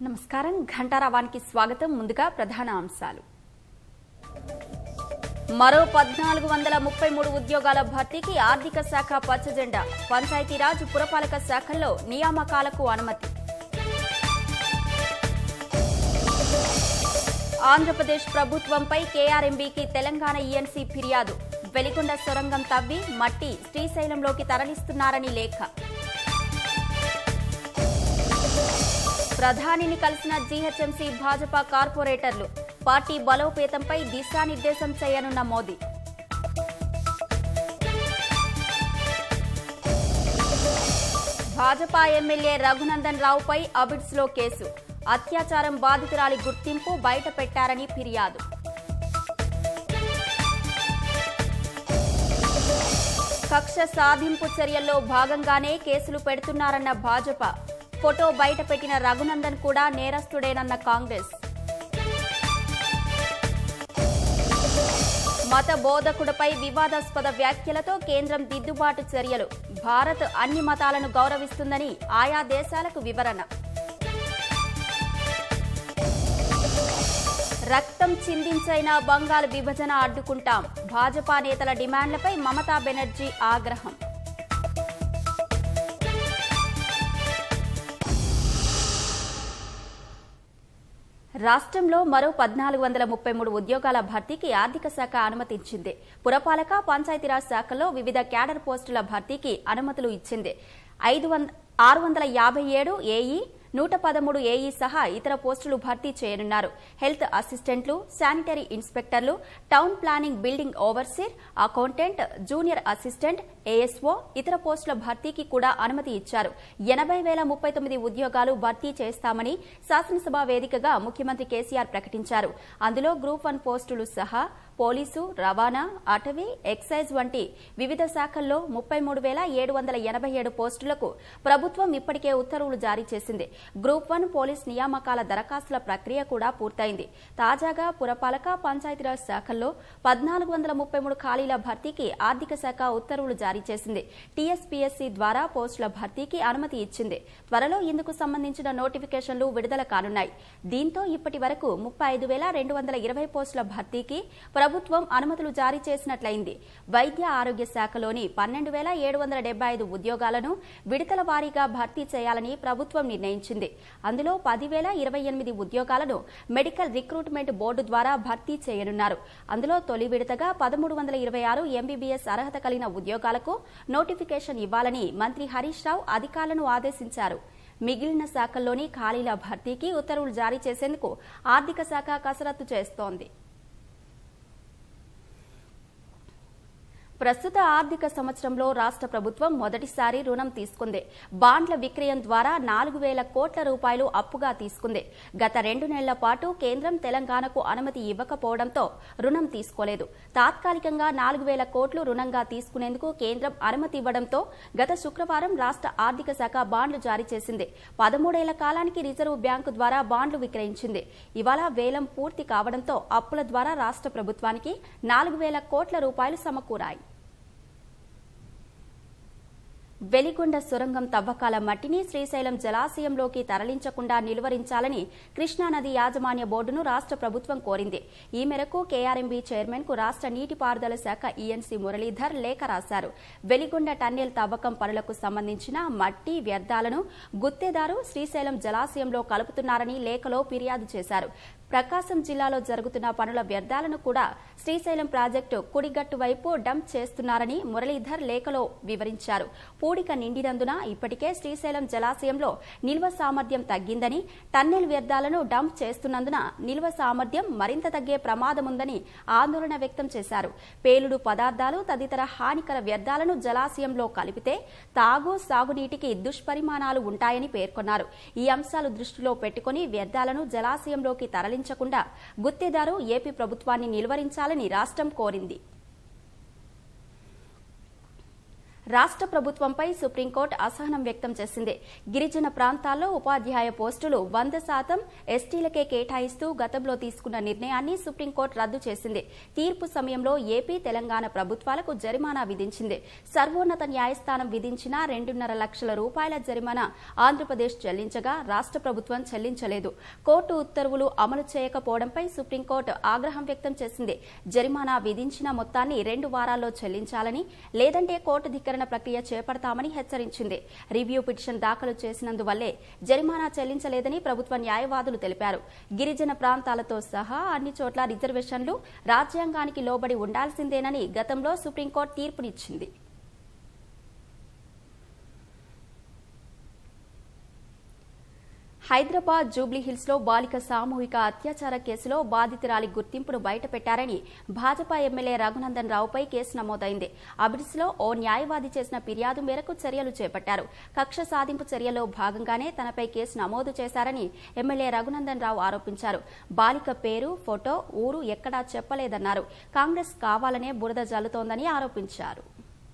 నమస్కారం ఘంటారావానికి స్వాగతం ముందుగా ప్రధాన అంశాలు మరో పద్నాలుగు వందల ముప్పై మూడు ఉద్యోగాల భర్తీకి ఆర్థిక శాఖ పచ్చజెండా పంచాయతీరాజ్ పురపాలక శాఖల్లో నియామకాలకు అనుమతి ఆంధ్రప్రదేశ్ ప్రభుత్వంపై కేఆర్ఎంబీకి తెలంగాణ ఈఎన్సీ ఫిర్యాదు వెలిగొండ సొరంగం తవ్వి మట్టి శ్రీశైలంలోకి తరలిస్తున్నారని లేఖ ప్రధానిని కలిసిన జీహెచ్ఎంసీ భాజపా కార్పొరేటర్లు పార్టీ బలోపేతంపై దిశానిర్దేశం చేయనున్న మోదీ భాజపా ఎమ్మెల్యే రఘునందన్ రావుపై అబిడ్స్ లో కేసు అత్యాచారం బాధితురాలి గుర్తింపు బయట పెట్టారని ఫిర్యాదు కక్ష సాధింపు చర్యల్లో భాగంగానే కేసులు పెడుతున్నారన్న భాజపా ఫోటో బయట పెట్టిన రఘునందన్ కూడా నేరస్తుడేనన్న కాంగ్రెస్ మత బోధకుడిపై వివాదాస్పద వ్యాఖ్యలతో కేంద్రం దిద్దుబాటు చర్యలు భారత్ అన్ని మతాలను గౌరవిస్తుందని ఆయా దేశాలకు వివరణ రక్తం చిందించైనా బంగాల్ విభజన అడ్డుకుంటాం భాజపా నేతల డిమాండ్లపై మమతా బెనర్జీ ఆగ్రహం రాష్ట్రంలో మరో పద్నాలుగు వందల ముప్పై మూడు ఉద్యోగాల భర్తీకి ఆర్థిక శాఖ అనుమతించింది పురపాలక పంచాయతీరాజ్ శాఖలో వివిధ క్యాడర్ పోస్టుల భర్తీకి అనుమతులు ఇచ్చింది ఐదు వంద ఆరు వందల యాభై ఏడు ఏఈ నూట పదమూడు ఏఈ సహా ఇతర పోస్టులు భర్తీ చేయనున్నారు హెల్త్ అసిస్టెంట్లు శానిటరీ ఇన్స్పెక్టర్లు town planning building overseer accountant junior assistant ASO ఇతర పోస్టుల భర్తీకి కూడా అనుమతి ఇచ్చారు ఎనభై వేల ముప్పై తొమ్మిది ఉద్యోగాలు భర్తీ చేస్తామని శాసనసభ వేదికగా ముఖ్యమంత్రి కేసీఆర్ ప్రకటించారు అందులో గ్రూప్ వన్ పోస్టులు సహా పోలీసు రవాణా అటవీ ఎక్సైజ్ వంటి వివిధ శాఖల్లో ముప్పై మూడు వేల ఏడు వందల ఎనభై ఏడు పోస్టులకు ప్రభుత్వం ఇప్పటికే ఉత్తర్వులు జారీ చేసింది గ్రూప్ వన్ పోలీస్ నియామకాల దరఖాస్తుల ప్రక్రియ కూడా పూర్తయింది తాజాగా పురపాలక పంచాయతీరాజ్ శాఖల్లో పద్నాలుగు వందల ముప్పై మూడు ఖాళీల భర్తీకి ఆర్థిక శాఖ ఉత్తర్వులు జారీ చేసింది టీఎస్పీఎస్సీ ద్వారా పోస్టుల భర్తీకి అనుమతి ఇచ్చింది త్వరలో ఇందుకు సంబంధించిన నోటిఫికేషన్లు విడుదల కానున్నాయి దీంతో ఇప్పటి వరకు ముప్పై ఐదు వేల రెండు వందల ఇరవై పోస్టుల భర్తీకి ప్రభుత్వం అనుమతులు జారీ చేసినట్లయింది వైద్య ఆరోగ్య శాఖలోని పన్నెండు వేల ఏడు వందల డెబ్బై ఐదు ఉద్యోగాలను విడతల వారీగా భర్తీ చేయాలని ప్రభుత్వం నిర్ణయించింది అందులో పదివేల ఇరవై ఎనిమిది ఉద్యోగాలను మెడికల్ రిక్రూట్మెంట్ బోర్డు ద్వారా భర్తీ చేయనున్నారు అందులో తొలి విడతగా పదమూడు వందల ఇరవై ఆరు ఎంబీబీఎస్ అర్హత కలిగిన ఉద్యోగాలకు నోటిఫికేషన్ ఇవ్వాలని మంత్రి హరీష్ రావు అధికారులను ఆదేశించారు మిగిలిన శాఖల్లోని ఖాళీల భర్తీకి ఉత్తర్వులు జారీ చేసేందుకు ఆర్థిక శాఖ కసరత్తు చేస్తోంది ప్రస్తుత ఆర్థిక సంవత్సరంలో రాష్ట్ర ప్రభుత్వం మొదటిసారి రుణం తీసుకుంది బాండ్ల విక్రయం ద్వారా నాలుగు వేల కోట్ల రూపాయలు అప్పుగా తీసుకుంది గత రెండు నెలల పాటు కేంద్రం తెలంగాణకు అనుమతి ఇవ్వకపోవడంతో రుణం తీసుకోలేదు తాత్కాలికంగా నాలుగు వేల కోట్లు రుణంగా తీసుకునేందుకు కేంద్రం అనుమతి ఇవ్వడంతో గత శుక్రవారం రాష్ట్ర ఆర్థిక శాఖ బాండ్లు జారీ చేసింది పదమూడేళ్ల కాలానికి రిజర్వు బ్యాంకు ద్వారా బాండ్లు విక్రయించింది ఇవాళ వేలం పూర్తి కావడంతో అప్పుల ద్వారా రాష్ట్ర ప్రభుత్వానికి నాలుగు వేల కోట్ల రూపాయలు సమకూరాయి వెలిగొండ సొరంగం తవ్వకాల మట్టిని శ్రీశైలం జలాశయంలోకి తరలించకుండా నిలువరించాలని కృష్ణానది యాజమాన్య బోర్డును రాష్ట్ర ప్రభుత్వం కోరింది ఈ మేరకు కేఆర్ఎంబీ చైర్మన్ కు రాష్ట్ర నీటిపారుదల శాఖ ఈఎన్సీ మురళీధర్ లేఖ రాశారు వెలిగొండ టన్నెల్ తవ్వకం పనులకు సంబంధించిన మట్టి వ్యర్థాలను గుత్తేదారు శ్రీశైలం జలాశయంలో కలుపుతున్నారని లేఖలో ఫిర్యాదు చేశారు ప్రకాశం జిల్లాలో జరుగుతున్న పనుల వ్యర్థాలను కూడా శ్రీశైలం ప్రాజెక్టు కుడిగట్టు వైపు డంప్ చేస్తున్నారని మురళీధర్ లేఖలో వివరించారు పూడిక నిండినందున ఇప్పటికే శ్రీశైలం జలాశయంలో నిల్వ సామర్థ్యం తగ్గిందని టన్నెల్ వ్యర్థాలను డంప్ చేస్తున్నందున నిల్వ సామర్థ్యం మరింత తగ్గే ప్రమాదముందని ఆందోళన వ్యక్తం చేశారు పేలుడు పదార్థాలు తదితర హానికర వ్యర్థాలను జలాశయంలో కలిపితే తాగు సాగునీటికి దుష్పరిమాణాలు ఉంటాయని పేర్కొన్నారు ఈ అంశాలు దృష్టిలో పెట్టుకుని వ్యర్థాలను జలాశయంలోకి తరలించకుండా గుత్తేదారు ఏపీ ప్రభుత్వాన్ని నిలువరించాలని రాష్ట్రం కోరింది రాష్ట్ర ప్రభుత్వంపై సుప్రీంకోర్టు అసహనం వ్యక్తం చేసింది గిరిజన ప్రాంతాల్లో ఉపాధ్యాయ పోస్టులు వంద శాతం ఎస్టీలకే కేటాయిస్తూ గతంలో తీసుకున్న నిర్ణయాన్ని సుప్రీంకోర్టు రద్దు చేసింది తీర్పు సమయంలో ఏపీ తెలంగాణ ప్రభుత్వాలకు జరిమానా విధించింది సర్వోన్నత న్యాయస్థానం విధించిన రెండున్నర లక్షల రూపాయల జరిమానా ఆంధ్రప్రదేశ్ చెల్లించగా రాష్ట్ర ప్రభుత్వం చెల్లించలేదు కోర్టు ఉత్తర్వులు అమలు చేయకపోవడంపై సుప్రీంకోర్టు ఆగ్రహం వ్యక్తం చేసింది జరిమానా విధించిన మొత్తాన్ని రెండు వారాల్లో చెల్లించాలని లేదంటే కోర్టు ధిక్కరణ ప్రక్రియ చేపడతామని హెచ్చరించింది రివ్యూ పిటిషన్ దాఖలు చేసినందువల్లే జరిమానా చెల్లించలేదని ప్రభుత్వ న్యాయవాదులు తెలిపారు గిరిజన ప్రాంతాలతో సహా అన్ని చోట్ల రిజర్వేషన్లు రాజ్యాంగానికి లోబడి ఉండాల్సిందేనని గతంలో సుప్రీంకోర్టు తీర్పునిచ్చింది హైదరాబాద్ జూబ్లీహిల్స్ లో బాలిక సామూహిక అత్యాచార కేసులో బాధితురాలి గుర్తింపును బయటపెట్టారని భాజపా ఎమ్మెల్యే రఘునందన్ రావుపై కేసు నమోదైంది అబిడ్స్ లో ఓ న్యాయవాది చేసిన ఫిర్యాదు మేరకు చర్యలు చేపట్టారు కక్ష సాధింపు చర్యలో భాగంగానే తనపై కేసు నమోదు చేశారని ఎమ్మెల్యే రఘునందన్ రావు ఆరోపించారు బాలిక పేరు ఫోటో ఊరు ఎక్కడా చెప్పలేదన్నారు కాంగ్రెస్ కావాలనే బురద జల్లుతోందని ఆరోపించారు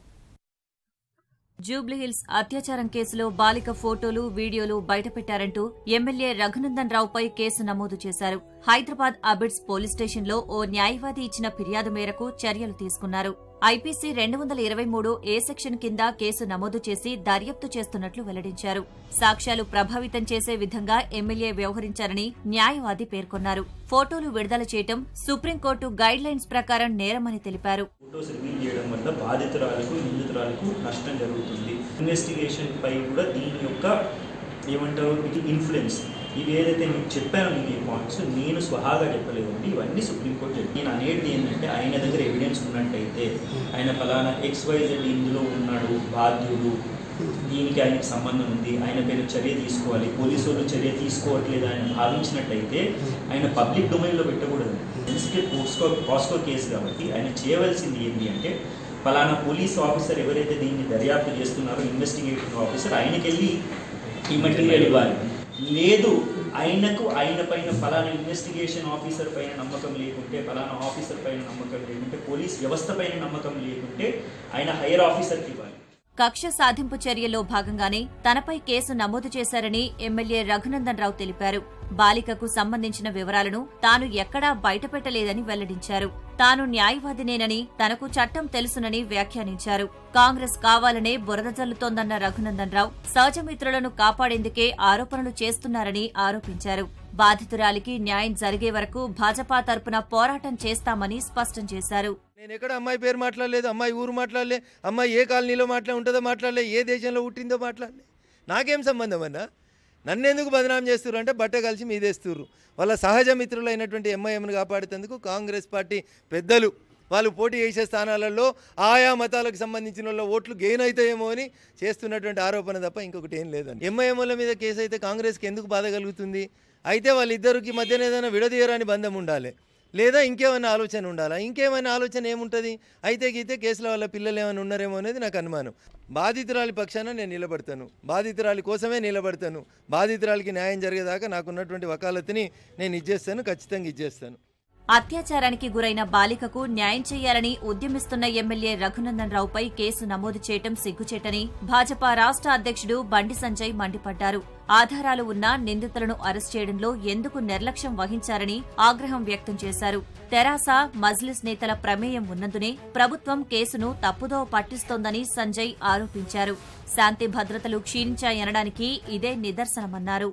జూబ్లీహిల్స్ అత్యాచారం కేసులో బాలిక ఫోటోలు వీడియోలు బయటపెట్టారంటూ ఎమ్మెల్యే రఘునందన్ రావుపై కేసు నమోదు చేశారు హైదరాబాద్ అబిడ్స్ పోలీస్ స్టేషన్లో ఓ న్యాయవాది ఇచ్చిన ఫిర్యాదు మేరకు చర్యలు తీసుకున్నారు ఐపీసీ రెండు వందల ఇరవై మూడు ఏ సెక్షన్ కింద కేసు నమోదు చేసి దర్యాప్తు చేస్తున్నట్లు వెల్లడించారు సాక్ష్యాలు ప్రభావితం చేసే విధంగా ఎమ్మెల్యే వ్యవహరించారని న్యాయవాది పేర్కొన్నారు ఫోటోలు విడుదల చేయటం సుప్రీంకోర్టు గైడ్ లైన్స్ ప్రకారం నేరమని తెలిపారు ఫోటోస్ రివీల్ చేయడం వల్ల బాధితురాలకు నిందితురాలకు నష్టం జరుగుతుంది ఇన్వెస్టిగేషన్ పై కూడా దీని యొక్క ఏమంటారు ఇది ఇన్ఫ్లుయెన్స్ ఇవి ఏదైతే మీకు చెప్పాను నేను ఈ పాయింట్స్ నేను స్వహాగా చెప్పలేదండి ఇవన్నీ సుప్రీంకోర్టు చెప్పి నేను అనేది ఏంటంటే ఆయన దగ్గర ఎవిడెన్స్ ఉన్నట్టయితే ఆయన ఫలానా ఎక్స్వైజెడ్ ఇందులో ఉన్నాడు బాధ్యుడు దీనికి ఆయనకి సంబంధం ఉంది ఆయన పైన చర్య తీసుకోవాలి పోలీసు వాళ్ళు చర్య తీసుకోవట్లేదు ఆయన భావించినట్టయితే ఆయన పబ్లిక్ డొమైన్లో పెట్టకూడదు సెన్సిటివ్ పోస్కో పాస్కో కేసు కాబట్టి ఆయన చేయవలసింది ఏంటి అంటే ఫలానా పోలీస్ ఆఫీసర్ ఎవరైతే దీన్ని దర్యాప్తు చేస్తున్నారో ఇన్వెస్టిగేటింగ్ ఆఫీసర్ ఆయనకెళ్ళి ఈ మెటీరియల్ ఇవ్వాలి లేదు ఆయనకు ఆయన పైన ఫలానా ఇన్వెస్టిగేషన్ ఆఫీసర్ పైన నమ్మకం లేకుంటే ఫలానా ఆఫీసర్ పైన నమ్మకం లేకుంటే పోలీస్ వ్యవస్థ పైన నమ్మకం లేకుంటే ఆయన హైయర్ ఆఫీసర్కి ఇవ్వాలి కక్ష సాధింపు చర్యల్లో భాగంగానే తనపై కేసు నమోదు చేశారని ఎమ్మెల్యే రఘునందన్ రావు తెలిపారు బాలికకు సంబంధించిన వివరాలను తాను ఎక్కడా బయటపెట్టలేదని వెల్లడించారు తాను న్యాయవాదినేనని తనకు చట్టం తెలుసునని వ్యాఖ్యానించారు కాంగ్రెస్ కావాలనే బురద జల్లుతోందన్న రఘునందన్ రావు సహజమిత్రులను కాపాడేందుకే ఆరోపణలు చేస్తున్నారని ఆరోపించారు బాధితురాలికి న్యాయం జరిగే వరకు భాజపా తరపున పోరాటం చేస్తామని స్పష్టం చేశారు నేను ఎక్కడ అమ్మాయి పేరు మాట్లాడలేదు అమ్మాయి ఊరు మాట్లాడలే అమ్మాయి ఏ కాలనీలో మాట్లా ఉంటుందో మాట్లాడలే ఏ దేశంలో పుట్టిందో మాట్లాడలే నాకేం సంబంధం అన్నా నన్నెందుకు బదనాం చేస్తుర్రు అంటే బట్ట కలిసి మీదేస్తుర్రు వాళ్ళ సహజ మిత్రులైనటువంటి ఎంఐఎంను కాపాడేందుకు కాంగ్రెస్ పార్టీ పెద్దలు వాళ్ళు పోటీ చేసే స్థానాలలో ఆయా మతాలకు సంబంధించిన వాళ్ళ ఓట్లు గెయిన్ అవుతాయేమో అని చేస్తున్నటువంటి ఆరోపణ తప్ప ఇంకొకటి ఏం లేదండి ఎంఐఎంల మీద కేసు అయితే కాంగ్రెస్కి ఎందుకు బాధ కలుగుతుంది అయితే వాళ్ళిద్దరికి మధ్యన ఏదైనా విడదీయరాని బంధం ఉండాలి లేదా ఇంకేమైనా ఆలోచన ఉండాలా ఇంకేమైనా ఆలోచన ఏముంటుంది అయితే గీతే కేసుల వల్ల పిల్లలు ఏమైనా ఉన్నారేమో అనేది నాకు అనుమానం బాధితురాలి పక్షాన నేను నిలబడతాను బాధితురాలి కోసమే నిలబడతాను బాధితురాలికి న్యాయం జరిగేదాకా నాకున్నటువంటి వకాలత్తుని నేను ఇచ్చేస్తాను ఖచ్చితంగా ఇచ్చేస్తాను అత్యాచారానికి గురైన బాలికకు న్యాయం చేయాలని ఉద్యమిస్తున్న ఎమ్మెల్యే రఘునందన్ రావుపై కేసు నమోదు చేయటం సిగ్గుచేటని భాజపా రాష్ట్ర అధ్యక్షుడు బండి సంజయ్ మండిపడ్డారు ఆధారాలు ఉన్న నిందితులను అరెస్ట్ చేయడంలో ఎందుకు నిర్లక్ష్యం వహించారని ఆగ్రహం వ్యక్తం చేశారు తెరాస మజ్లిస్ నేతల ప్రమేయం ఉన్నందునే ప్రభుత్వం కేసును తప్పుదోవ పట్టిస్తోందని సంజయ్ ఆరోపించారు శాంతి భద్రతలు క్షీణించాయనడానికి ఇదే నిదర్శనమన్నారు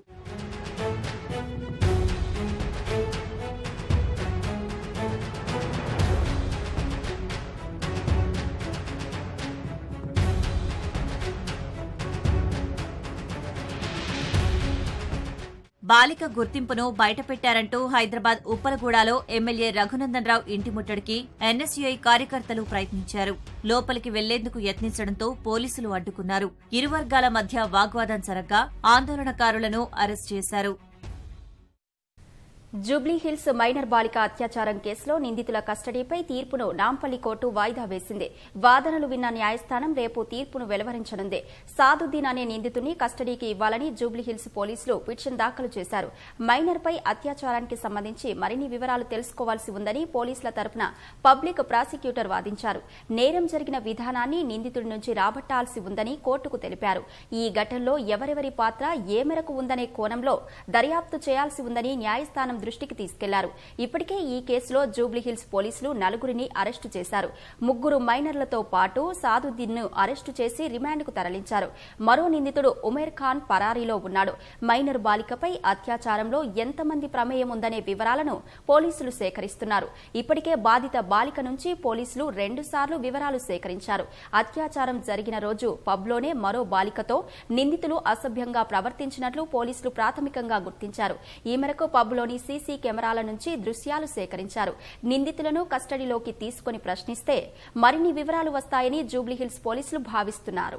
బాలిక గుర్తింపును బయటపెట్టారంటూ హైదరాబాద్ ఉప్పలగూడలో ఎమ్మెల్యే రఘునందన్ రావు ఇంటి ముట్టడికి ఎన్ఎస్యుఐ కార్యకర్తలు ప్రయత్నించారు లోపలికి వెళ్లేందుకు యత్నించడంతో పోలీసులు అడ్డుకున్నారు ఇరు వర్గాల మధ్య వాగ్వాదం జరగ్గా ఆందోళనకారులను అరెస్ట్ చేశారు జూబ్లీహిల్స్ మైనర్ బాలిక అత్యాచారం కేసులో నిందితుల కస్టడీపై తీర్పును నాంపల్లి కోర్టు వాయిదా వేసింది వాదనలు విన్న న్యాయస్థానం రేపు తీర్పును వెలువరించనుంది సాదుద్దీన్ అనే నిందితుడిని కస్టడీకి ఇవ్వాలని జూబ్లీహిల్స్ పోలీసులు పిటిషన్ దాఖలు చేశారు మైనర్పై అత్యాచారానికి సంబంధించి మరిన్ని వివరాలు తెలుసుకోవాల్సి ఉందని పోలీసుల తరపున పబ్లిక్ ప్రాసిక్యూటర్ వాదించారు నేరం జరిగిన విధానాన్ని నిందితుడి నుంచి రాబట్టాల్సి ఉందని కోర్టుకు తెలిపారు ఈ ఘటనలో ఎవరెవరి పాత్ర ఏ మేరకు ఉందనే కోణంలో దర్యాప్తు చేయాల్సి ఉందని న్యాయస్థానం దృష్టికి తీసుకెళ్లారు ఇప్పటికే ఈ కేసులో జూబ్లీహిల్స్ పోలీసులు నలుగురిని అరెస్టు చేశారు ముగ్గురు మైనర్లతో పాటు సాదుద్దీన్ ను అరెస్టు చేసి రిమాండ్కు తరలించారు మరో నిందితుడు ఉమేర్ ఖాన్ పరారీలో ఉన్నాడు మైనర్ బాలికపై అత్యాచారంలో ఎంతమంది ప్రమేయం ఉందనే వివరాలను పోలీసులు సేకరిస్తున్నారు ఇప్పటికే బాధిత బాలిక నుంచి పోలీసులు రెండుసార్లు వివరాలు సేకరించారు అత్యాచారం జరిగిన రోజు పబ్లోనే మరో బాలికతో నిందితులు అసభ్యంగా ప్రవర్తించినట్లు పోలీసులు ప్రాథమికంగా గుర్తించారు ఈ మేరకు పబ్లోని సీసీ కెమెరాల నుంచి దృశ్యాలు సేకరించారు నిందితులను కస్టడీలోకి తీసుకుని ప్రశ్నిస్తే మరిన్ని వివరాలు వస్తాయని జూబ్లీహిల్స్ పోలీసులు భావిస్తున్నారు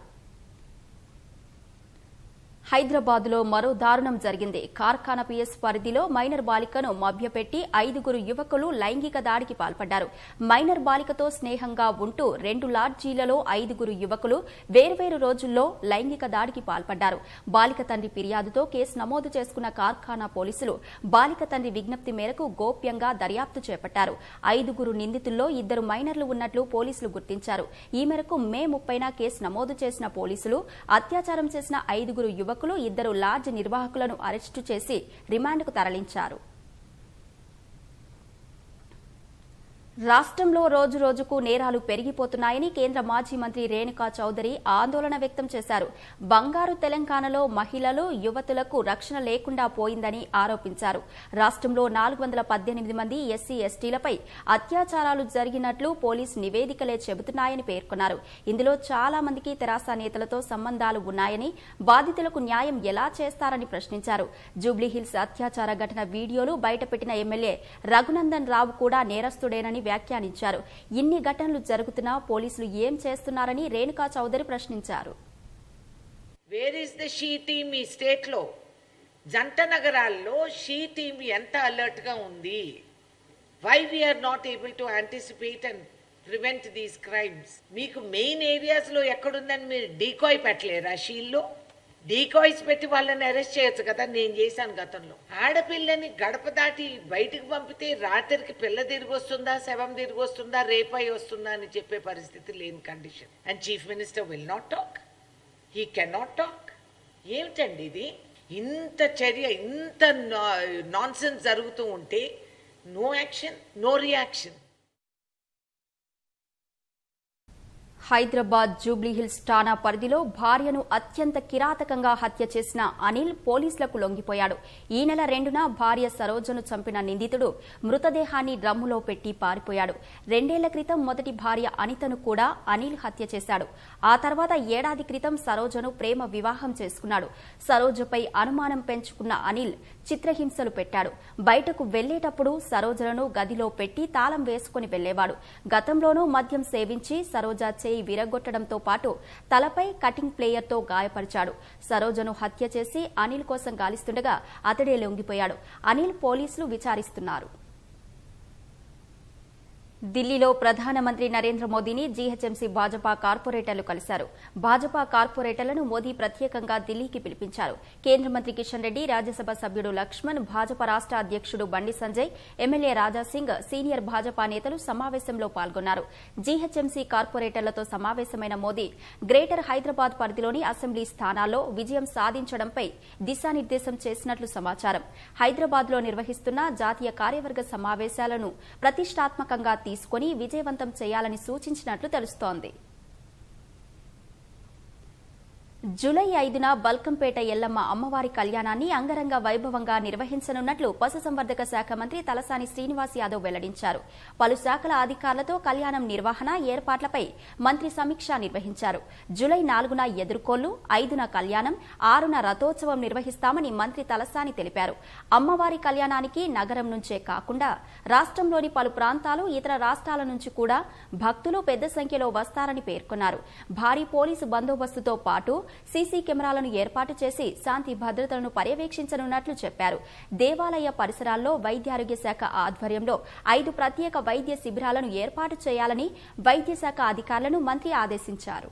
హైదరాబాద్లో మరో దారుణం జరిగింది కార్ఖానా పిఎస్ పరిధిలో మైనర్ బాలికను మభ్యపెట్టి ఐదుగురు యువకులు లైంగిక దాడికి పాల్పడ్డారు మైనర్ బాలికతో స్నేహంగా ఉంటూ రెండు లాడ్జీలలో ఐదుగురు యువకులు వేర్వేరు రోజుల్లో లైంగిక దాడికి పాల్పడ్డారు బాలిక తండ్రి ఫిర్యాదుతో కేసు నమోదు చేసుకున్న కార్ఖానా పోలీసులు బాలిక తండ్రి విజ్ఞప్తి మేరకు గోప్యంగా దర్యాప్తు చేపట్టారు ఐదుగురు నిందితుల్లో ఇద్దరు మైనర్లు ఉన్నట్లు పోలీసులు గుర్తించారు ఈ మేరకు మే ముప్పైన కేసు నమోదు చేసిన పోలీసులు అత్యాచారం చేసిన ఐదుగురు యువకులు ఇద్దరు లాడ్జ్ నిర్వాహకులను అరెస్టు చేసి రిమాండ్కు తరలించారు రాష్ట్రంలో రోజు రోజుకు నేరాలు పెరిగిపోతున్నాయని కేంద్ర మాజీ మంత్రి రేణుకా చౌదరి ఆందోళన వ్యక్తం చేశారు బంగారు తెలంగాణలో మహిళలు యువతులకు రక్షణ లేకుండా పోయిందని ఆరోపించారు రాష్ట్రంలో నాలుగు వందల పద్దెనిమిది మంది ఎస్సీ ఎస్టీలపై అత్యాచారాలు జరిగినట్లు పోలీస్ నివేదికలే చెబుతున్నాయని పేర్కొన్నారు ఇందులో చాలా మందికి తెరాస నేతలతో సంబంధాలు ఉన్నాయని బాధితులకు న్యాయం ఎలా చేస్తారని ప్రశ్నించారు జూబ్లీహిల్స్ అత్యాచార ఘటన వీడియోలు బయటపెట్టిన ఎమ్మెల్యే రఘునందన్ రావు కూడా నేరస్తుడేనని వ్యాఖ్యానించారు ఇన్ని ఘటనలు జరుగుతున్నా పోలీసులు ఏం చేస్తున్నారని రేణుకా చౌదరి ప్రశ్నించారు where is the she team ఈ స్టేట్లో జంట నగరాల్లో షీ టీమ్ ఎంత అలర్ట్గా ఉంది why we're not able to anticipate and prevent these crimes మీకు మెయిన్ ఏరియాస్లో ఎక్కడుందని మీరు డీకాయ్ పెట్టలేరా షీల్లో డీకాయ్స్ పెట్టి వాళ్ళని అరెస్ట్ చేయొచ్చు కదా నేను చేశాను గతంలో ఆడపిల్లని గడప దాటి బయటికి పంపితే రాత్రికి పిల్ల తిరిగి వస్తుందా శవం తిరిగి వస్తుందా రేపై వస్తుందా అని చెప్పే పరిస్థితి లేని condition and chief minister will not talk he cannot talk ఏమిటండి ఇది ఇంత చర్య ఇంత నాన్ సెన్స్ జరుగుతూ ఉంటే no action no reaction Hyderabad Jubilee Hills ఠాణా పరిధిలో భార్యను అత్యంత కిరాతకంగా హత్య చేసిన అనిల్ పోలీసులకు లొంగిపోయాడు ఈ నెల రెండున భార్య సరోజను చంపిన నిందితుడు మృతదేహాన్ని డ్రమ్ములో పెట్టి పారిపోయాడు రెండేళ్ల క్రితం మొదటి భార్య అనితను కూడా అనిల్ హత్య చేశాడు ఆ తర్వాత ఏడాది క్రితం సరోజను ప్రేమ వివాహం చేసుకున్నాడు సరోజపై అనుమానం పెంచుకున్న అనిల్ చిత్రహింసలు పెట్టాడు బయటకు వెళ్లేటప్పుడు సరోజలను గదిలో పెట్టి తాళం వేసుకుని వెళ్లేవాడు గతంలోనూ మద్యం సేవించి సరోజ చేయి విరగొట్టడంతో పాటు తలపై కటింగ్ ప్లేయర్తో గాయపరిచాడు సరోజను హత్య చేసి అనిల్ కోసం గాలిస్తుండగా అతడే లొంగిపోయాడు అనిల్ పోలీసులు విచారిస్తున్నారు ఢిల్లీలో ప్రధానమంత్రి నరేంద్ర మోదీని జీహెచ్ఎంసీ భాజపా కార్పొరేటర్లు కలిశారు భాజపా కార్పొరేటర్లను మోదీ ప్రత్యేకంగా ఢిల్లీకి పిలిపించారు కేంద్ర మంత్రి కిషన్ రెడ్డి రాజ్యసభ సభ్యుడు లక్ష్మణ్ భాజపా రాష్ట అధ్యక్షుడు బండి సంజయ్ ఎమ్మెల్యే రాజాసింగ్ సీనియర్ భాజపా నేతలు సమావేశంలో పాల్గొన్నారు జీహెచ్ఎంసీ కార్పొరేటర్లతో సమావేశమైన మోదీ గ్రేటర్ హైదరాబాద్ పరిధిలోని అసెంబ్లీ స్థానాల్లో విజయం సాధించడంపై దిశానిర్దేశం చేసినట్లు సమాచారం హైదరాబాద్లో నిర్వహిస్తున్న జాతీయ కార్యవర్గ సమావేశాలను ప్రతిష్టాత్మకంగా తీసుకుని విజయవంతం చేయాలని సూచించినట్లు తెలుస్తోంది జూలై ఐదున బల్కంపేట ఎల్లమ్మ అమ్మవారి కళ్యాణాన్ని అంగరంగ వైభవంగా నిర్వహించనున్నట్లు పశుసంవర్ధక శాఖ మంత్రి తలసాని శ్రీనివాస్ యాదవ్ వెల్లడించారు పలు శాఖల అధికారులతో కళ్యాణం నిర్వహణ ఏర్పాట్లపై మంత్రి సమీక్ష నిర్వహించారు జూలై నాలుగున ఎదుర్కోళ్లు ఐదున కళ్యాణం ఆరున రథోత్సవం నిర్వహిస్తామని మంత్రి తలసాని తెలిపారు అమ్మవారి కళ్యాణానికి నగరం నుంచే కాకుండా రాష్ట్రంలోని పలు ప్రాంతాలు ఇతర రాష్ట్రాల నుంచి కూడా భక్తులు పెద్ద సంఖ్యలో వస్తారని పేర్కొన్నారు భారీ పోలీసు బందోబస్తుతో పాటు సీసీ కెమెరాలను ఏర్పాటు చేసి శాంతి భద్రతలను పర్యవేక్షించనున్నట్లు చెప్పారు దేవాలయ పరిసరాల్లో వైద్యారోగ్య శాఖ ఆధ్వర్యంలో ఐదు ప్రత్యేక వైద్య శిబిరాలను ఏర్పాటు చేయాలని వైద్య శాఖ అధికారులను మంత్రి ఆదేశించారు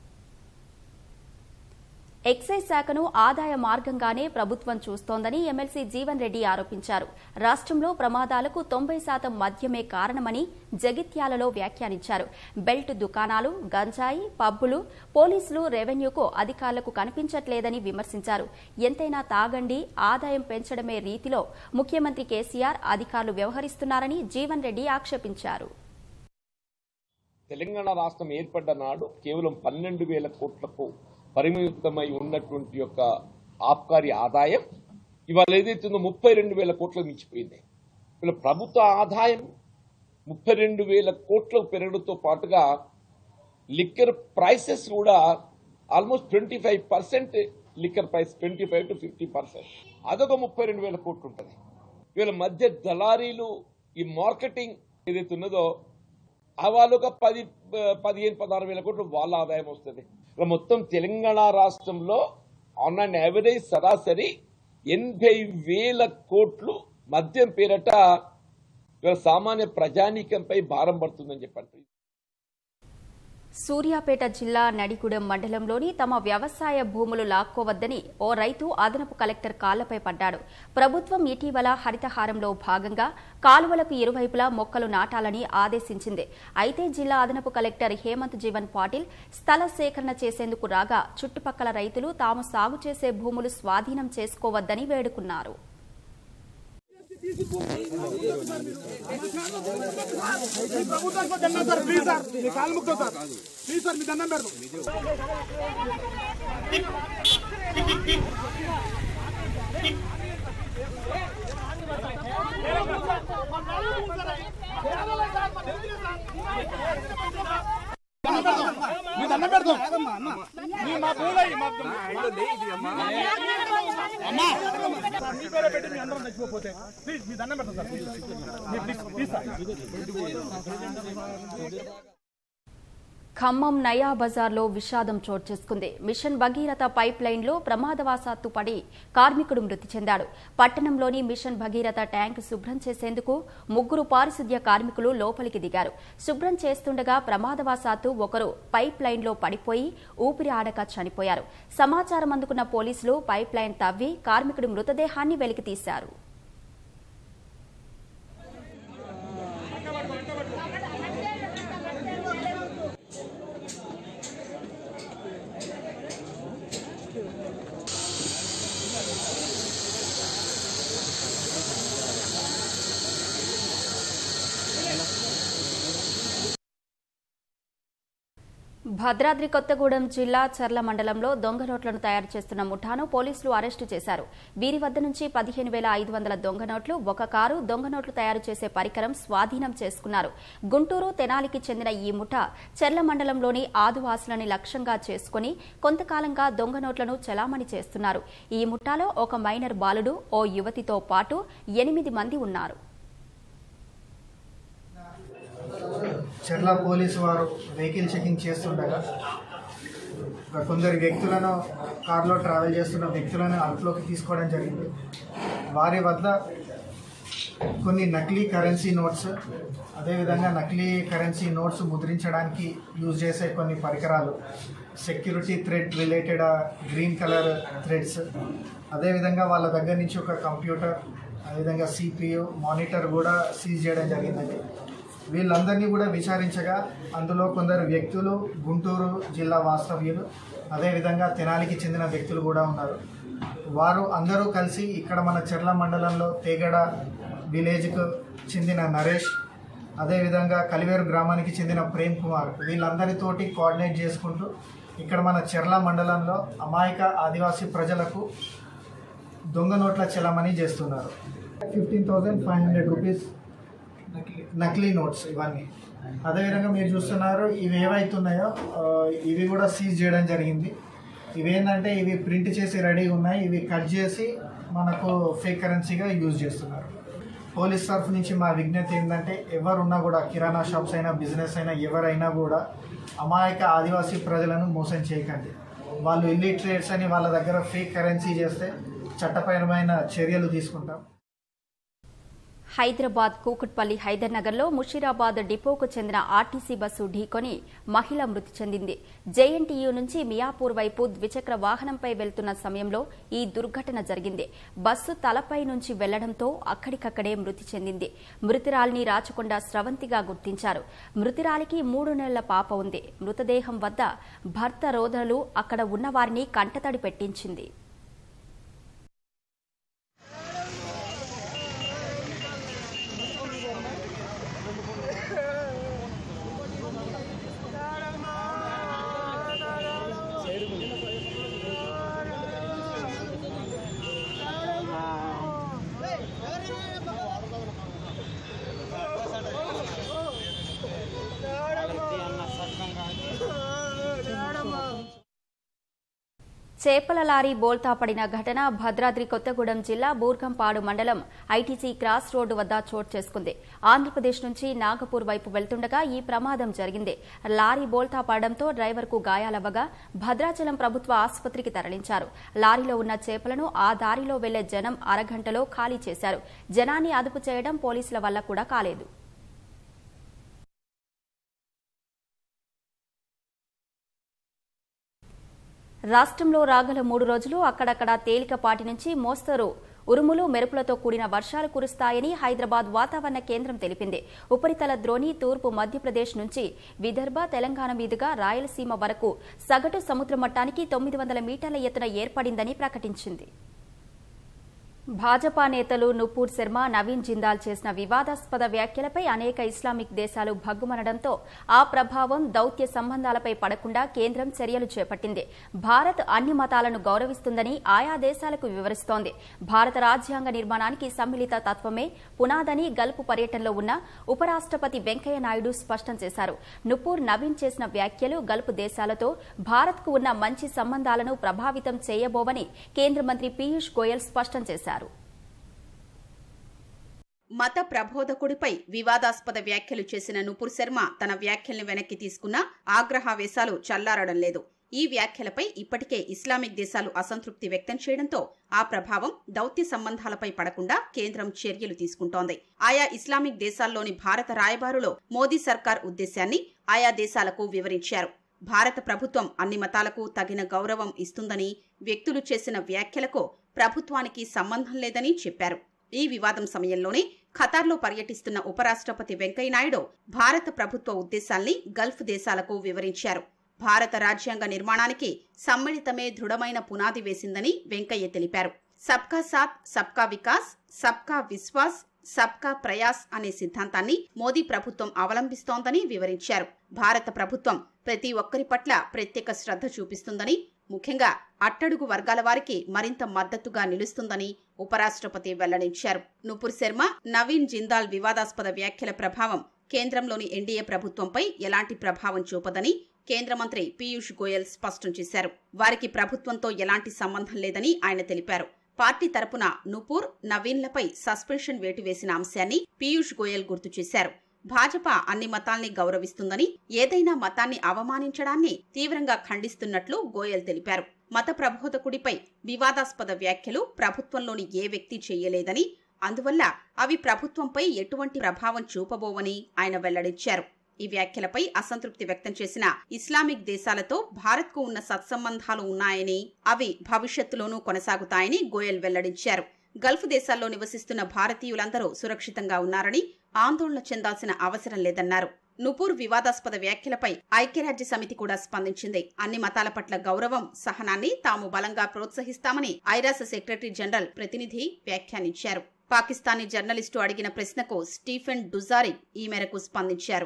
ఎక్సైజ్ శాఖను ఆదాయ మార్గంగానే ప్రభుత్వం చూస్తోందని ఎమ్మెల్సీ జీవన్ రెడ్డి ఆరోపించారు రాష్ట్రంలో ప్రమాదాలకు తొంభై శాతం మద్యమే కారణమని జగిత్యాలలో వ్యాఖ్యానించారు బెల్ట్ దుకాణాలు గంజాయి పబ్బులు పోలీసులు రెవెన్యూకు అధికారులకు కనిపించట్లేదని విమర్శించారు ఎంతైనా తాగండి ఆదాయం పెంచడమే రీతిలో ముఖ్యమంత్రి కేసీఆర్ అధికారులు వ్యవహరిస్తున్నారని జీవన్ రెడ్డి ఆక్షేపించారు తెలంగాణ రాష్ట్రం ఏర్పడ్డ నాడు కేవలం పన్నెండు వేల కోట్లకు పరిమితమై ఉన్నటువంటి యొక్క ఆబ్కారీ ఆదాయం ఇవాళ ఏదైతే ఉందో ముప్పై రెండు వేల కోట్లకు మించిపోయింది ఇవాళ ప్రభుత్వ ఆదాయం ముప్పై రెండు వేల కోట్లకు పెరగడంతో పాటుగా లిక్కర్ ప్రైసెస్ కూడా almost twenty five percent liquor price twenty five to fifty percent అదొక ముప్పై రెండు వేల కోట్లు ఉంటుంది వీళ్ళ మధ్య దళారీలు ఈ మార్కెటింగ్ ఏదైతే ఉన్నదో ఆ వాళ్ళు ఒక పది పదిహేను పదహారు వేల కోట్లు వాళ్ళ ఆదాయం వస్తుంది ఇలా మొత్తం తెలంగాణ రాష్ట్రంలో ఆన్ అన్ యావరేజ్ సరాసరి ఎనభై వేల కోట్లు మద్యం పేరట ఇవాళ సామాన్య ప్రజానీకంపై భారం పడుతుందని చెప్పండి సూర్యాపేట జిల్లా నడిగూడెం మండలంలోని తమ వ్యవసాయ భూములు లాక్కోవద్దని ఓ రైతు అదనపు కలెక్టర్ కాళ్లపై పడ్డాడు ప్రభుత్వం ఇటీవల హరితహారంలో భాగంగా కాలువలకు ఇరువైపులా మొక్కలు నాటాలని ఆదేశించింది అయితే జిల్లా అదనపు కలెక్టర్ హేమంత్ జీవన్ పాటిల్ స్థల సేకరణ చేసేందుకు రాగా చుట్టుపక్కల రైతులు తాము సాగు చేసే భూములు స్వాధీనం చేసుకోవద్దని వేడుకున్నారు ప్రభుత్వానికి దండం సార్ ప్లీజ్ సార్ మీ కాలు ముక్తో సార్ ప్లీజ్ సార్ మీ దండం పెడతాం మీ దండం పెడతాం మీ మా పూలయ్యి మా అమ్మా సార్, మీ పేరే పెట్టి మీ అందరం చచ్చిపోతే ప్లీజ్ మీ దండం పెడతాం sir please please please sir Khammam Naya బజార్లో విషాదం చోటు చేసుకుంది మిషన్ భగీరథ పైప్ లైన్లో ప్రమాదవశాత్తు పడి కార్మికుడు మృతి చెందాడు పట్టణంలోని మిషన్ భగీరథ ట్యాంక్ శుభ్రం చేసేందుకు ముగ్గురు పారిశుద్ధ్య కార్మికులు లోపలికి దిగారు శుభ్రం చేస్తుండగా ప్రమాదవశాత్తు ఒకరు పైప్ లైన్లో పడిపోయి ఊపిరి ఆడక చనిపోయారు సమాచారం అందుకున్న పోలీసులు పైప్ లైన్ తవ్వి కార్మికుడి మృతదేహాన్ని వెలికితీశారు భద్రాద్రి కొత్తగూడెం జిల్లా చర్ల మండలంలో దొంగ నోట్లను తయారు చేస్తున్న ముఠాను పోలీసులు అరెస్టు చేశారు వీరి వద్ద నుంచి పదిహేను వేల ఐదు వందల దొంగ నోట్లు ఒక కారు దొంగ నోట్లు తయారు చేసే పరికరం స్వాధీనం చేసుకున్నారు గుంటూరు తెనాలికి చెందిన ఈ ముఠ చెర్ల మండలంలోని ఆదివాసులని లక్ష్యంగా చేసుకుని కొంతకాలంగా దొంగ నోట్లను చలామణి చేస్తున్నారు ఈ ముఠాలో ఒక మైనర్ బాలుడు ఓ యువతితో పాటు ఎనిమిది మంది ఉన్నారు చెర్ల పోలీసు వారు వెహికల్ చెకింగ్ చేస్తుండగా ఒక కొందరు వ్యక్తులను కారులో ట్రావెల్ చేస్తున్న వ్యక్తులను అదుపులోకి తీసుకోవడం జరిగింది వారి వద్ద కొన్ని నకిలీ కరెన్సీ నోట్స్ అదేవిధంగా నకిలీ కరెన్సీ నోట్స్ ముద్రించడానికి యూజ్ చేసే కొన్ని పరికరాలు security thread related green colour threads అదేవిధంగా వాళ్ళ దగ్గర నుంచి ఒక కంప్యూటర్ అదేవిధంగా సిపియు మానిటర్ కూడా సీజ్ చేయడం జరిగిందండి వీళ్ళందరినీ కూడా విచారించగా అందులో కొందరు వ్యక్తులు గుంటూరు జిల్లా వాస్తవ్యులు అదేవిధంగా తెనాలికి చెందిన వ్యక్తులు కూడా ఉన్నారు వారు అందరూ కలిసి ఇక్కడ మన చెర్ల మండలంలో తేగడ విలేజ్కు చెందిన నరేష్ అదేవిధంగా కలివేరు గ్రామానికి చెందిన ప్రేమ్ కుమార్ వీళ్ళందరితోటి కోఆర్డినేట్ చేసుకుంటూ ఇక్కడ మన చెర్ల మండలంలో అమాయక ఆదివాసీ ప్రజలకు దొంగ నోట్ల చలామణి చేస్తున్నారు fifteen thousand five hundred rupees నకిలీ నోట్స్ ఇవన్నీ అదేవిధంగా మీరు చూస్తున్నారు ఇవి ఏవైతున్నాయో ఆ, ఇవి కూడా సీజ్ చేయడం జరిగింది ఇవేంటంటే ఇవి ప్రింట్ చేసి రెడీగా ఉన్నాయి ఇవి కట్ చేసి మనకు ఫేక్ కరెన్సీగా యూజ్ చేస్తున్నారు పోలీస్ తరఫు నుంచి మా విజ్ఞప్తి ఏంటంటే ఎవరున్నా కూడా కిరాణా షాప్స్ అయినా బిజినెస్ అయినా ఎవరైనా కూడా అమాయక ఆదివాసీ ప్రజలను మోసం చేయకండి వాళ్ళు ఇల్లిటరేట్స్ అని వాళ్ళ దగ్గర ఫేక్ కరెన్సీ చేస్తే చట్టపరమైన చర్యలు తీసుకుంటాం హైదరాబాద్ కూకట్పల్లి హైదర్నగర్లో ముషీరాబాద్ డిపోకు చెందిన ఆర్టీసీ బస్సు ఢీకొని మహిళ మృతి చెందింది జేఎన్టీయూ నుంచి మియాపూర్ వైపు ద్విచక్ర వాహనంపై వెళ్తున్న సమయంలో ఈ దుర్ఘటన జరిగింది బస్సు తలపై నుంచి వెళ్లడంతో అక్కడికక్కడే మృతి చెందింది మృతురాలిని రాచకొండ స్రవంతిగా గుర్తించారు మృతురాలికి మూడు నెలల పాప ఉంది మృతదేహం వద్ద భర్త రోదనలు అక్కడ ఉన్నవారిని కంటతడి పెట్టించింది చేపల లారీ బోల్తా పడిన ఘటన భద్రాద్రి కొత్తగూడెం జిల్లా బూర్గంపాడు మండలం ఐటీసీ క్రాస్ రోడ్డు వద్ద చోటు చేసుకుంది ఆంధ్రప్రదేశ్ నుంచి నాగపూర్ వైపు వెళ్తుండగా ఈ ప్రమాదం జరిగింది లారీ బోల్తా పడడంతో డ్రైవర్కు గాయాలవ్వగా భద్రాచలం ప్రభుత్వ ఆసుపత్రికి తరలించారు లారీలో ఉన్న చేపలను ఆ దారిలో వెళ్లే జనం అరగంటలో ఖాళీ చేశారు జనాన్ని అదుపు చేయడం పోలీసుల వల్ల కూడా కాలేదు రాష్ట్రంలో రాగల మూడు రోజులు అక్కడక్కడ తేలికపాటి నుంచి మోస్తరు ఉరుములు మెరుపులతో కూడిన వర్షాలు కురుస్తాయని హైదరాబాద్ వాతావరణ కేంద్రం తెలిపింది ఉపరితల ద్రోణి తూర్పు మధ్యప్రదేశ్ నుంచి విదర్భ తెలంగాణ మీదుగా రాయలసీమ వరకు సగటు సముద్ర మట్టానికి తొమ్మిది వందల మీటర్ల ఎత్తున ఏర్పడిందని ప్రకటించింది భాజపా నేతలు నుపూర్ శర్మ నవీన్ జిందాల్ చేసిన వివాదాస్పద వ్యాఖ్యలపై అనేక ఇస్లామిక్ దేశాలు భగ్గుమనడంతో ఆ ప్రభావం దౌత్య సంబంధాలపై పడకుండా కేంద్రం చర్యలు చేపట్టింది భారత్ అన్ని మతాలను గౌరవిస్తుందని ఆయా దేశాలకు వివరిస్తోంది భారత రాజ్యాంగ నిర్మాణానికి సమ్మిళిత తత్వమే పునాదని గల్ఫ్ పర్యటనలో ఉన్న ఉపరాష్టపతి వెంకయ్య నాయుడు స్పష్టం చేశారు నుపూర్ నవీన్ చేసిన వ్యాఖ్యలు గల్ఫ్ దేశాలతో భారత్కు ఉన్న మంచి సంబంధాలను ప్రభావితం చేయబోవని కేంద్ర మంత్రి పీయూష్ గోయల్ స్పష్టం చేశారు మత ప్రబోధకుడిపై వివాదాస్పద వ్యాఖ్యలు చేసిన నుపూర్ శర్మ తన వ్యాఖ్యల్ని వెనక్కి తీసుకున్నా ఆగ్రహావేశాలు చల్లారడం లేదు ఈ వ్యాఖ్యలపై ఇప్పటికే ఇస్లామిక్ దేశాలు అసంతృప్తి వ్యక్తం చేయడంతో ఆ ప్రభావం దౌత్య సంబంధాలపై పడకుండా కేంద్రం చర్యలు తీసుకుంటోంది ఆయా ఇస్లామిక్ దేశాల్లోని భారత రాయబారులో మోదీ సర్కార్ ఉద్దేశాన్ని ఆయా దేశాలకు వివరించారు భారత ప్రభుత్వం అన్ని మతాలకు తగిన గౌరవం ఇస్తుందని వ్యక్తులు చేసిన వ్యాఖ్యలకు ప్రభుత్వానికి సంబంధం లేదని చెప్పారు ఈ వివాదం సమయంలోనే ఖతార్లో పర్యటిస్తున్న ఉపరాష్ట్రపతి వెంకయ్యనాయుడు భారత ప్రభుత్వ ఉద్దేశాల్ని గల్ఫ్ దేశాలకు వివరించారు భారత రాజ్యాంగ నిర్మాణానికి సమ్మిళితమే దృఢమైన పునాది వేసిందని వెంకయ్య తెలిపారు సబ్కా సాత్ సబ్కా వికాస్ సబ్కా విశ్వాస్ సబ్కా ప్రయాస్ అనే సిద్ధాంతాన్ని మోదీ ప్రభుత్వం అవలంబిస్తోందని వివరించారు భారత ప్రభుత్వం ప్రతి ఒక్కరి పట్ల ప్రత్యేక శ్రద్ధ చూపిస్తుందని ముఖ్యంగా అట్టడుగు వర్గాల వారికి మరింత మద్దతుగా నిలుస్తుందని ఉపరాష్ట్రపతి వెల్లడించారు నుపూర్ శర్మ నవీన్ జిందాల్ వివాదాస్పద వ్యాఖ్యల ప్రభావం కేంద్రంలోని ఎన్డీఏ ప్రభుత్వంపై ఎలాంటి ప్రభావం చూపదని కేంద్ర మంత్రి పీయూష్ గోయల్ స్పష్టం చేశారు వారికి ప్రభుత్వంతో ఎలాంటి సంబంధం లేదని ఆయన తెలిపారు పార్టీ తరపున నుపూర్ నవీన్లపై సస్పెన్షన్ వేటు వేసిన అంశాన్ని పీయూష్ గోయల్ గుర్తు చేశారు భాజపా అన్ని మతాల్ని గౌరవిస్తుందని ఏదైనా మతాన్ని అవమానించడాన్ని తీవ్రంగా ఖండిస్తున్నట్లు గోయల్ తెలిపారు మత ప్రబోధకుడిపై వివాదాస్పద వ్యాఖ్యలు ప్రభుత్వంలోని ఏ వ్యక్తి చేయలేదని అందువల్ల అవి ప్రభుత్వంపై ఎటువంటి ప్రభావం చూపబోవని ఆయన వెల్లడించారు ఈ వ్యాఖ్యలపై అసంతృప్తి వ్యక్తం చేసిన ఇస్లామిక్ దేశాలతో భారత్కు ఉన్న సత్సంబంధాలు ఉన్నాయని అవి భవిష్యత్తులోనూ కొనసాగుతాయని గోయల్ వెల్లడించారు గల్ఫ్ దేశాల్లో నివసిస్తున్న భారతీయులందరూ సురక్షితంగా ఉన్నారని ఆందోళన చెందాల్సిన అవసరం లేదన్నారు నుపూర్ వివాదాస్పద వ్యాఖ్యలపై ఐక్యరాజ్య సమితి కూడా స్పందించింది అన్ని మతాల పట్ల గౌరవం సహనాన్ని తాము బలంగా ప్రోత్సహిస్తామని ఐరాస సెక్రటరీ జనరల్ ప్రతినిధి వ్యాఖ్యానించారు పాకిస్తానీ జర్నలిస్టు అడిగిన ప్రశ్నకు స్టీఫెన్ డుజారి ఈ మేరకు స్పందించారు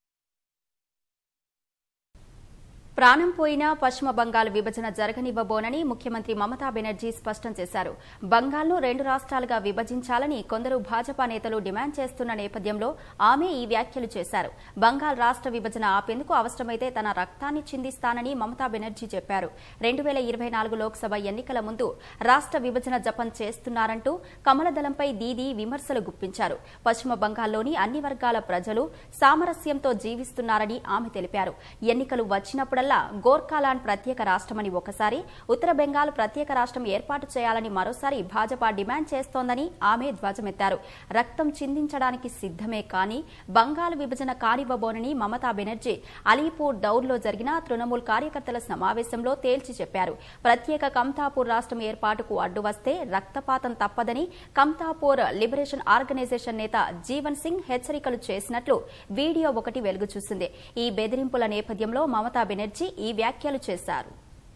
ప్రాణం పోయినా పశ్చిమ బంగాల్ విభజన జరగనివ్వబోనని ముఖ్యమంత్రి మమతా బెనర్జీ స్పష్టం చేశారు బంగాల్ను రెండు రాష్ట్రాలుగా విభజించాలని కొందరు భాజపా నేతలు డిమాండ్ చేస్తున్న నేపథ్యంలో ఆమె ఈ వ్యాఖ్యలు చేశారు బంగాల్ రాష్ట్ర విభజన ఆపేందుకు అవసరమైతే తన రక్తాన్ని చిందిస్తానని మమతా బెనర్జీ చెప్పారు రెండు వేల ఇరవై నాలుగు లోక్సభ ఎన్నికల ముందు రాష్ట్ర విభజన జపం చేస్తున్నారంటూ కమలదళంపై దీదీ విమర్శలు గుప్పించారు పశ్చిమ బంగాల్లోని అన్ని వర్గాల ప్రజలు సామరస్యంతో జీవిస్తున్నారని ఆమె తెలిపారు ఎన్నికలు వచ్చినప్పుడల్లా వల్ల గోర్ఖాలాండ్ ప్రత్యేక రాష్ట్రమని ఒకసారి ఉత్తర బెంగాల్ ప్రత్యేక రాష్ట్రం ఏర్పాటు చేయాలని మరోసారి భాజపా డిమాండ్ చేస్తోందని ఆమె ధ్వజమెత్తారు రక్తం చిందించడానికి సిద్దమే కానీ బంగాల్ విభజన కానివ్వబోనని మమతా బెనర్జీ అలీపూర్ దౌర్లో జరిగిన తృణమూల్ కార్యకర్తల సమావేశంలో తేల్చి చెప్పారు ప్రత్యేక కమ్తాపూర్ రాష్ట్రం ఏర్పాటుకు అడ్డు వస్తే రక్తపాతం తప్పదని కమ్తాపూర్ లిబరేషన్ ఆర్గనైజేషన్ నేత జీవన్ సింగ్ హెచ్చరికలు చేసినట్లు వీడియో ఒకటి వెలుగు చూసింది ఈ బెదిరింపుల నేపథ్యంలో మమతా బెనర్జీ ఈ వ్యాఖ్యలు చేశారు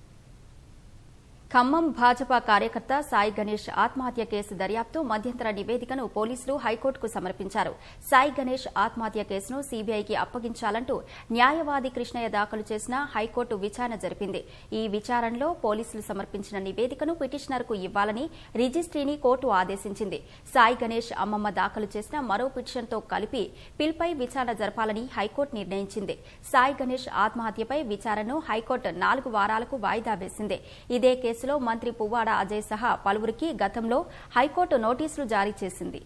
ఖమ్మం భాజపా కార్యకర్త సాయి గణేష్ ఆత్మహత్య కేసు దర్యాప్తు మధ్యంతర నివేదికను పోలీసులు హైకోర్టుకు సమర్పించారు సాయి గణేష్ ఆత్మహత్య కేసును సీబీఐకి అప్పగించాలంటూ న్యాయవాది కృష్ణయ్య దాఖలు చేసిన హైకోర్టు విచారణ జరిపింది ఈ విచారణలో పోలీసులు సమర్పించిన నివేదికను పిటిషనర్కు ఇవ్వాలని రిజిస్ట్రీని కోర్టు ఆదేశించింది సాయి గణేష్ అమ్మమ్మ దాఖలు చేసిన మరో పిటిషన్తో కలిపి పిల్పై విచారణ జరపాలని హైకోర్టు నిర్ణయించింది సాయి గణేష్ ఆత్మహత్యపై విచారణను హైకోర్టు నాలుగు వారాలకు వాయిదా వేసింది ఇదే కేసులో మంత్రి పువ్వాడ అజయ్ సహా పలువురికి గతంలో హైకోర్టు నోటీసులు జారీ చేసింది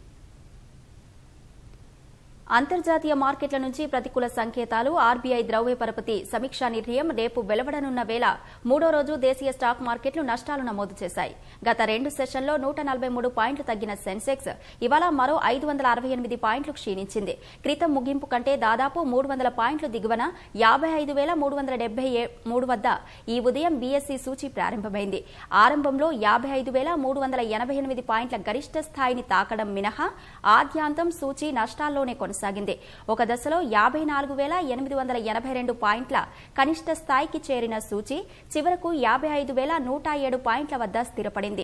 అంతర్జాతీయ మార్కెట్ల నుంచి ప్రతికూల సంకేతాలు ఆర్బీఐ ద్రవ్య పరపతి సమీక్షా నిర్ణయం రేపు వెలువడనున్న వేళ మూడో రోజు దేశీయ స్టాక్ మార్కెట్లు నష్టాలు నమోదు చేశాయి గత రెండు సెషన్లో నూట నలభై మూడు పాయింట్లు తగ్గిన సెన్సెక్స్ ఇవాళ మరో ఐదు వందల అరవై ఎనిమిది పాయింట్లు క్షీణించింది క్రితం ముగింపు కంటే దాదాపు మూడు వందల పాయింట్లు దిగువన యాభై ఐదు వేల మూడు వందల డెబ్బై మూడు వద్ద ఈ ఉదయం బీఎస్సీ సూచీ ప్రారంభమైంది ఆరంభంలో యాభై ఐదు వేల మూడు వందల ఎనభై ఎనిమిది పాయింట్ల గరిష్ట స్థాయిని తాకడం మినహా ఆద్యాంతం సూచీ నష్టాల్లోనే కొనసాగింది ఒక దశలో యాభై నాలుగు వేల ఎనిమిది వందల ఎనభై రెండు పాయింట్ల కనిష్ట స్థాయికి చేరిన సూచీ చివరకు యాభై ఐదు వేల నూట ఏడు పాయింట్ల వద్ద స్థిరపడింది